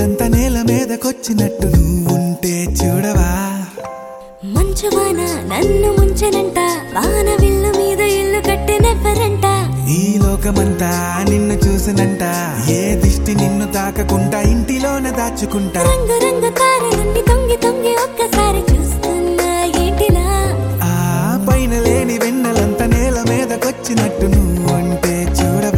వెన్నెలంత నేల మీదకొచ్చినట్టు నువ్వుంటే చూడవా మంచువాన నన్ను ముంచెనంట వాన విల్లు మీద ఇల్లు కట్టినెవ్వరంట ఈ లోకమంతా నిన్ను చూసినంట ఏ దిష్టి నిన్ను తాకకుండా ఇంటిలోన దాచుకుంటా రంగు రంగు తారలన్నీ తొంగి తొంగి ఒక్కసారి చూస్తున్నా ఏంటిలా ఆ పైన లేని వెన్నెలంత నేల మీదకొచ్చినట్టు నువ్వుంటే చూడవా